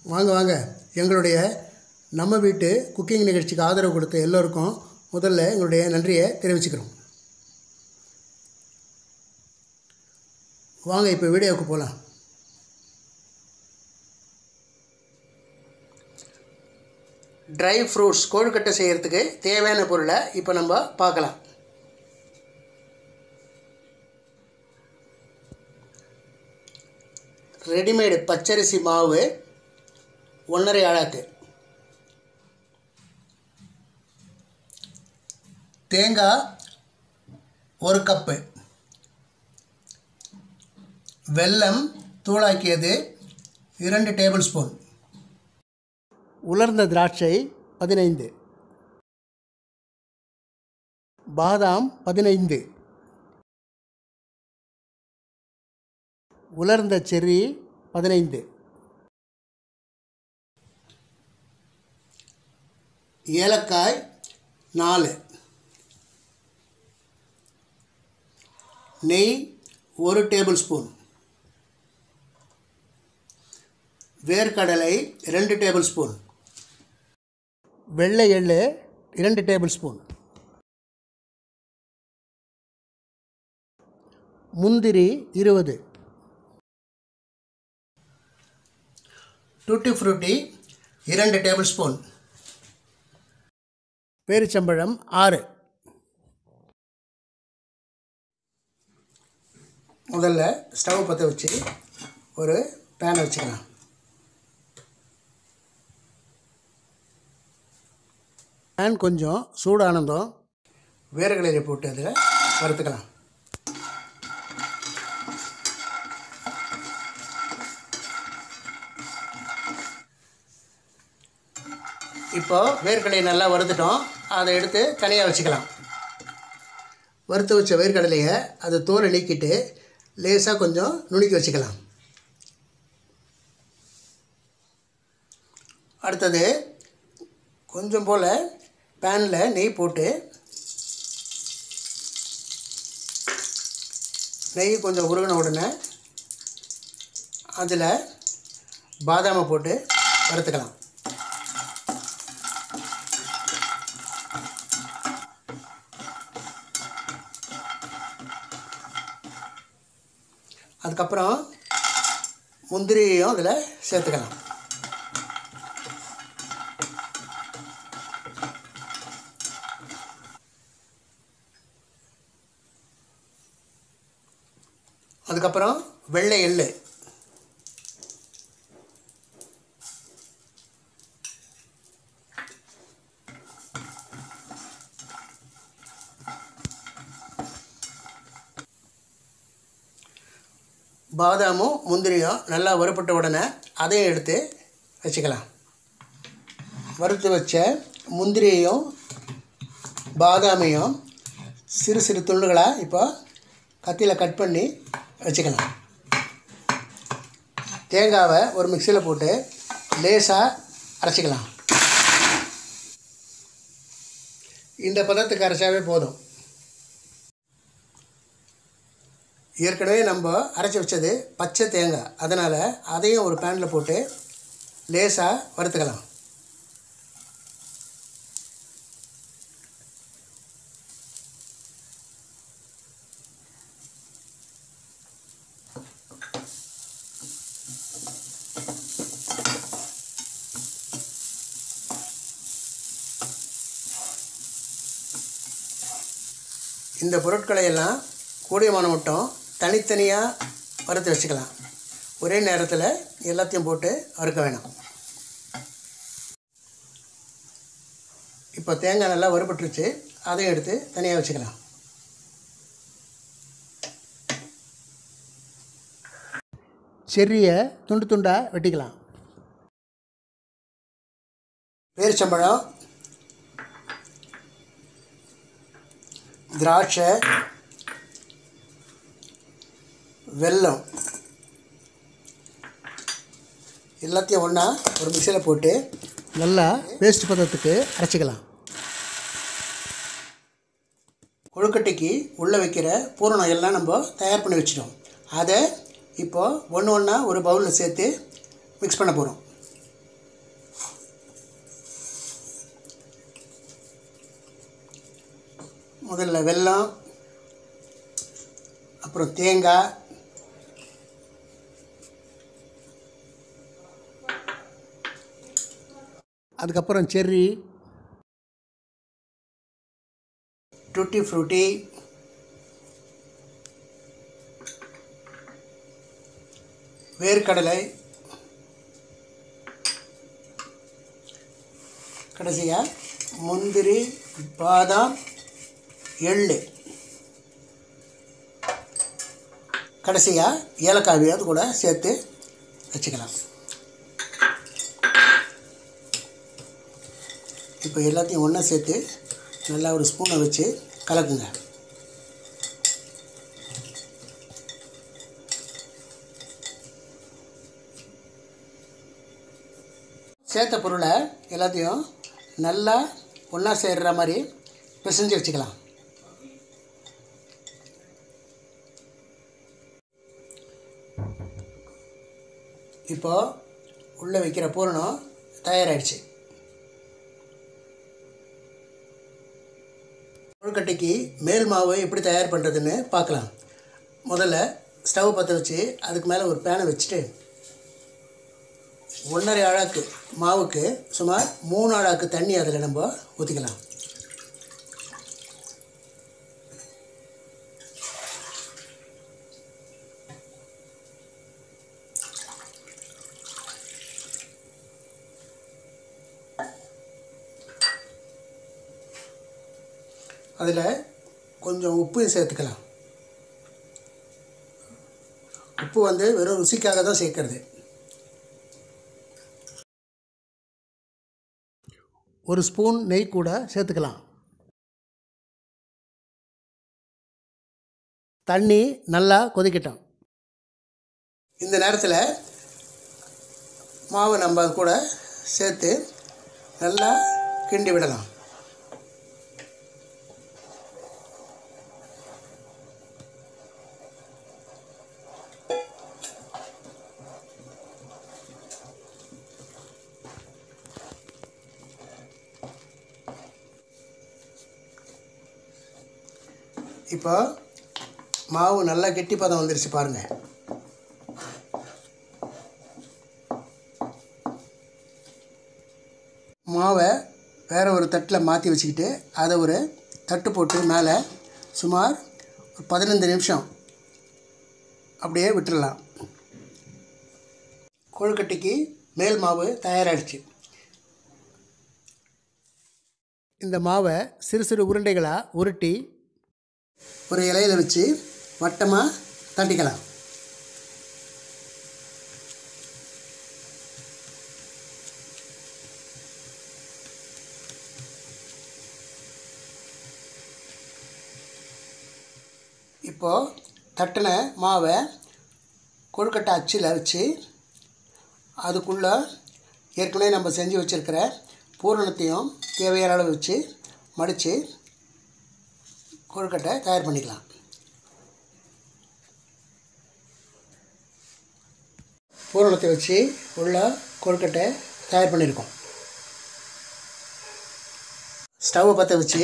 வாங்க வாங்க எங்களுடைய நம்ம வீட்டு குக்கிங் நிகழ்ச்சிக்கு ஆதரவு கொடுத்த எல்லோருக்கும் முதல்ல எங்களுடைய நன்றியை தெரிவிச்சுக்கிறோம் வாங்க இப்போ வீடியோவுக்கு போகலாம் ட்ரை ஃப்ரூட்ஸ் கொழுக்கட்டை செய்கிறதுக்கு தேவையான பொருளை இப்போ நம்ம பார்க்கலாம் ரெடிமேடு பச்சரிசி மாவு ஒன்றரை அழகு தேங்காய் ஒரு கப்பு வெல்லம் தூளாக்கியது இரண்டு டேபிள் ஸ்பூன் உலர்ந்த திராட்சை பதினைந்து பாதாம் பதினைந்து உலர்ந்த செர்ரி பதினைந்து ஏலக்காய் நாலு நெய் ஒரு டேபிள் ஸ்பூன் வேர்க்கடலை ரெண்டு டேபிள் ஸ்பூன் வெள்ளை எள்ளு இரண்டு டேபிள் ஸ்பூன் முந்திரி இருபது டூட்டி ஃப்ரூட்டி இரண்டு டேபிள் ஸ்பூன் பேரிச்சம்பழம் ஆறு முதல்ல ஸ்டவ் பற்ற வச்சு ஒரு பேனை வச்சுக்கலாம் பேன் கொஞ்சம் சூடானதும் வேர்க்கடலையை போட்டு அதில் வறுத்துக்கலாம் இப்போ வேர்க்கடலையை நல்லா வறுத்துட்டோம் அதை எடுத்து தனியாக வச்சுக்கலாம் வறுத்து வச்ச வேர்க்கடலையை அதை தோலை நீக்கிட்டு லேசாக கொஞ்சம் நுணுக்கி வச்சுக்கலாம் அடுத்தது கொஞ்சம் போல் பேனில் நெய் போட்டு நெய் கொஞ்சம் உருகின உடனே அதில் பாதாமை போட்டு வறுத்துக்கலாம் அதுக்கப்புறம் முந்திரியையும் அதில் சேர்த்துக்கலாம் அதுக்கப்புறம் வெள்ளை எள்ளு பாதாமும் முந்திரியும் நல்லா வறுப்பட்ட உடனே அதையும் எடுத்து வச்சுக்கலாம் வறுத்து வச்ச முந்திரியையும் பாதாமையும் சிறு சிறு துண்டுகளாக இப்போ கத்தியில் கட் பண்ணி வச்சுக்கலாம் தேங்காவை ஒரு மிக்சியில் போட்டு லேசாக அரைச்சிக்கலாம் இந்த பதத்துக்கு அரைச்சாவே போதும் ஏற்கனவே நம்ம அரைச்சி வச்சது பச்சை தேங்காய் அதனால் அதையும் ஒரு பேனில் போட்டு லேசாக வறுத்துக்கலாம் இந்த பொருட்களை எல்லாம் கூடியமான மட்டும் தனித்தனியாக வறுத்து வச்சுக்கலாம் ஒரே நேரத்தில் எல்லாத்தையும் போட்டு வறுக்க வேணாம் இப்போ தேங்காய் நல்லா வறுபட்டுருச்சு அதையும் எடுத்து தனியாக வச்சுக்கலாம் செர்ரியை துண்டு துண்டாக வெட்டிக்கலாம் பேரிச்சம்பழம் திராட்சை வெல்லம் எல்லாத்தையும் ஒன்றா ஒரு மிக்சியில் போட்டு நல்லா பேஸ்ட் பதத்துக்கு அரைச்சிக்கலாம் கொழுக்கட்டைக்கு உள்ளே வைக்கிற பூரணம் எல்லாம் நம்ம தயார் பண்ணி வச்சிட்டோம் அதை இப்போது ஒன்று ஒன்றா ஒரு பவுலில் சேர்த்து மிக்ஸ் பண்ண போகிறோம் முதல்ல வெல்லம் அப்புறம் தேங்காய் அதுக்கப்புறம் செர்ரி டுட்டி ஃப்ரூட்டி வேர்க்கடலை கடைசியாக முந்திரி பாதாம் எள்ளு கடைசியாக ஏலக்காய் அது கூட சேர்த்து வச்சுக்கலாம் இப்போ எல்லாத்தையும் ஒன்றா சேர்த்து நல்லா ஒரு ஸ்பூனை வச்சு கலக்குங்க சேர்த்த பொருளை எல்லாத்தையும் நல்லா ஒன்றா சேர்கிற மாதிரி பிசைஞ்சு வச்சுக்கலாம் இப்போ உள்ளே வைக்கிற பூரணம் தயாராகிடுச்சு கொழுக்கட்டைக்கு மேல் மாவு எப்படி தயார் பண்ணுறதுன்னு பார்க்கலாம் முதல்ல ஸ்டவ் பற்ற வச்சு அதுக்கு மேலே ஒரு பேனை வச்சுட்டு ஒன்றரை அழாக்கு மாவுக்கு சுமார் மூணு அழாக்கு தண்ணி அதில் நம்ம ஊற்றிக்கலாம் அதில் கொஞ்சம் உப்பையும் சேர்த்துக்கலாம் உப்பு வந்து வெறும் ருசிக்காக தான் சேர்க்கறது ஒரு ஸ்பூன் நெய் கூட சேர்த்துக்கலாம் தண்ணி நல்லா கொதிக்கட்டும் இந்த நேரத்தில் மாவை நம்ம அது கூட சேர்த்து நல்லா கிண்டி விடலாம் இப்போ மாவு நல்லா கெட்டி பதம் வந்துருச்சு பாருங்கள் மாவை வேறு ஒரு தட்டில் மாற்றி வச்சுக்கிட்டு அதை ஒரு தட்டு போட்டு மேலே சுமார் ஒரு பதினைந்து நிமிஷம் அப்படியே விட்டுடலாம் கொழுக்கட்டைக்கு மேல் மாவு தயாராகிடுச்சு இந்த மாவை சிறு சிறு உருண்டைகளாக உருட்டி ஒரு இலையில் வச்சு வட்டமாக தட்டிக்கலாம் இப்போது தட்டின மாவை கொழுக்கட்டை அச்சில் வச்சு அதுக்குள்ளே ஏற்கனவே நம்ம செஞ்சு வச்சுருக்கிற பூரணத்தையும் தேவையான அளவு வச்சு மடித்து கொழுக்கட்டை தயார் பண்ணிக்கலாம் பூரணத்தை வச்சு உள்ள கொழுக்கட்டை தயார் பண்ணியிருக்கோம் ஸ்டவ்வை பற்ற வச்சு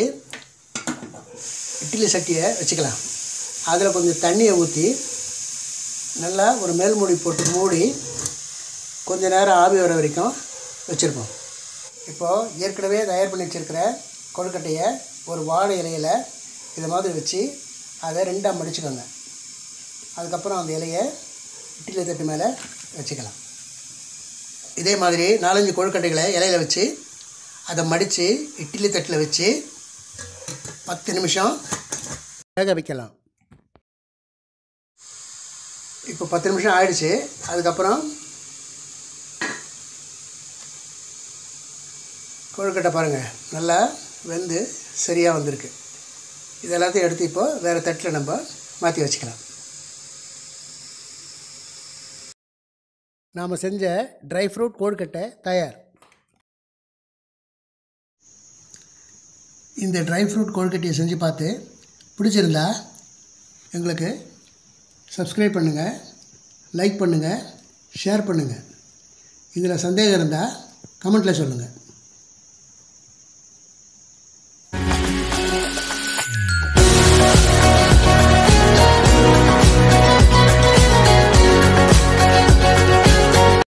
இட்லி சட்டியை வச்சுக்கலாம் அதில் கொஞ்சம் தண்ணியை ஊற்றி நல்லா ஒரு மேல் மூடி போட்டு மூடி கொஞ்ச நேரம் ஆவி வர வரைக்கும் வச்சுருப்போம் இப்போது ஏற்கனவே தயார் பண்ணி வச்சுருக்கிற கொழுக்கட்டையை ஒரு வாழை இலையில் இதை மாதிரி வச்சு அதை ரெண்டாக மடிச்சுக்கோங்க அதுக்கப்புறம் அந்த இலையை இட்லி தட்டு மேலே வச்சுக்கலாம் இதே மாதிரி நாலஞ்சு கொழுக்கட்டைகளை இலையில வச்சு அதை மடித்து இட்லி தட்டில் வச்சு பத்து நிமிஷம் வேக வைக்கலாம் இப்போ பத்து நிமிஷம் ஆயிடுச்சு அதுக்கப்புறம் கொழுக்கட்டை பாருங்கள் நல்லா வெந்து சரியாக வந்திருக்கு இது எல்லாத்தையும் எடுத்து இப்போ வேறு தட்டில் நம்ம மாற்றி வச்சுக்கலாம் நாம் செஞ்ச ட்ரை ஃப்ரூட் கொழுக்கட்டை தயார் இந்த ட்ரை ஃப்ரூட் கொழுக்கட்டையை செஞ்சு பார்த்து பிடிச்சிருந்தா எங்களுக்கு சப்ஸ்கிரைப் பண்ணுங்கள் லைக் பண்ணுங்கள் ஷேர் பண்ணுங்கள் இதில் சந்தேகம் இருந்தால் கமெண்ட்டில் சொல்லுங்கள்